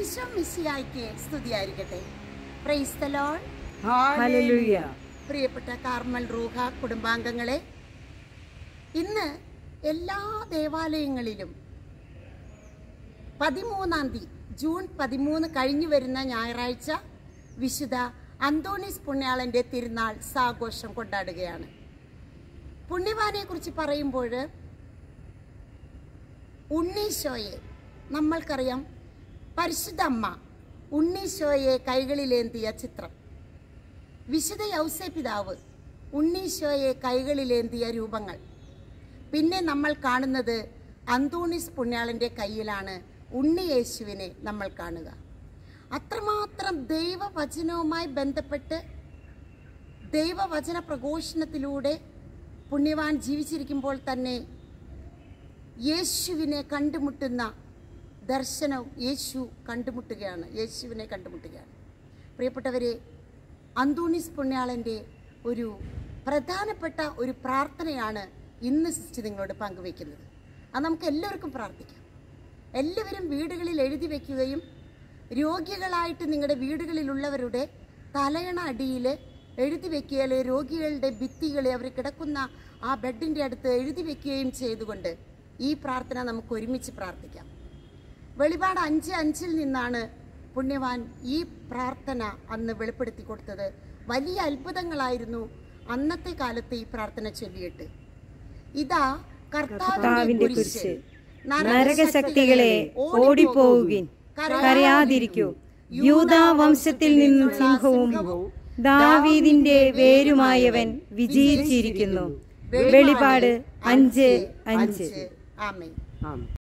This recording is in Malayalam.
ഈശോ മിശിയായിക്ക് സ്തുതിയായിരിക്കട്ടെ പ്രൈസ് ദ ലോർഡ് ഹല്ലേലൂയ പ്രിയപ്പെട്ട കാർമൽ റൂഹ കുടുംബാംഗങ്ങളെ ഇന്ന് എല്ലാ ദേവാലയങ്ങളിലും പതിമൂന്നാം തീയതി ജൂൺ പതിമൂന്ന് കഴിഞ്ഞു വരുന്ന ഞായറാഴ്ച വിശുദ്ധ അന്തോണീസ് പുണ്യാളന്റെ തിരുനാൾ സാഘോഷം കൊണ്ടാടുകയാണ് പുണ്യവാനെ കുറിച്ച് പറയുമ്പോൾ ഉണ്ണീശോയെ നമ്മൾക്കറിയാം പരിശുദ്ധ അമ്മ ഉണ്ണീശോയെ കൈകളിലേന്തിയ ചിത്രം വിശുദ്ധ യൗസേ പിതാവ് ഉണ്ണീശോയെ കൈകളിലേന്തിയ രൂപങ്ങൾ പിന്നെ നമ്മൾ കാണുന്നത് അന്തോണിസ് പുണ്യാളന്റെ കയ്യിലാണ് ഉണ്ണി യേശുവിനെ നമ്മൾ കാണുക അത്രമാത്രം ദൈവവചനവുമായി ബന്ധപ്പെട്ട് ദൈവവചന പ്രഘോഷണത്തിലൂടെ പുണ്യവാൻ ജീവിച്ചിരിക്കുമ്പോൾ തന്നെ യേശുവിനെ കണ്ടുമുട്ടുന്ന ദർശനം യേശു കണ്ടുമുട്ടുകയാണ് യേശുവിനെ കണ്ടുമുട്ടുകയാണ് പ്രിയപ്പെട്ടവരെ അന്തോണീസ് പുണ്യാളൻ്റെ ഒരു പ്രധാനപ്പെട്ട ഒരു പ്രാർത്ഥനയാണ് ഇന്ന് സിസ്റ്റർ നിങ്ങളോട് പങ്കുവയ്ക്കുന്നത് അത് നമുക്ക് എല്ലാവർക്കും പ്രാർത്ഥിക്കാം എല്ലാവരും വീടുകളിൽ എഴുതി വയ്ക്കുകയും രോഗികളായിട്ട് നിങ്ങളുടെ വീടുകളിലുള്ളവരുടെ തലയണ അടിയിൽ എഴുതി വെക്കുകയും രോഗികളുടെ ഭിത്തികളെ അവർ കിടക്കുന്ന ആ ബെഡിൻ്റെ അടുത്ത് എഴുതി വെക്കുകയും ചെയ്തുകൊണ്ട് ഈ പ്രാർത്ഥന നമുക്ക് ഒരുമിച്ച് പ്രാർത്ഥിക്കാം വെളിപാട് അഞ്ച് അഞ്ചിൽ നിന്നാണ് പുണ്യവാൻ ഈ പ്രാർത്ഥന അന്ന് വെളിപ്പെടുത്തി കൊടുത്തത് വലിയ അത്ഭുതങ്ങളായിരുന്നു അന്നത്തെ കാലത്ത് ഈ പ്രാർത്ഥന ചൊല്ലിയിട്ട് ഇതാ കർത്താവിന്റെ കുരിശ് നരകശക്തികളെ ഓടിപ്പോവുകിൻ കരയാതിരിക്കൂ യൂദാ വംശത്തിൽ നിന്നും സിംഹവും ദാവീദിന്റെ വേരുമായവൻ വിജയിച്ചിരിക്കുന്നു വെളിപാട് അഞ്ച് അഞ്ച് ആമേ ആമേൻ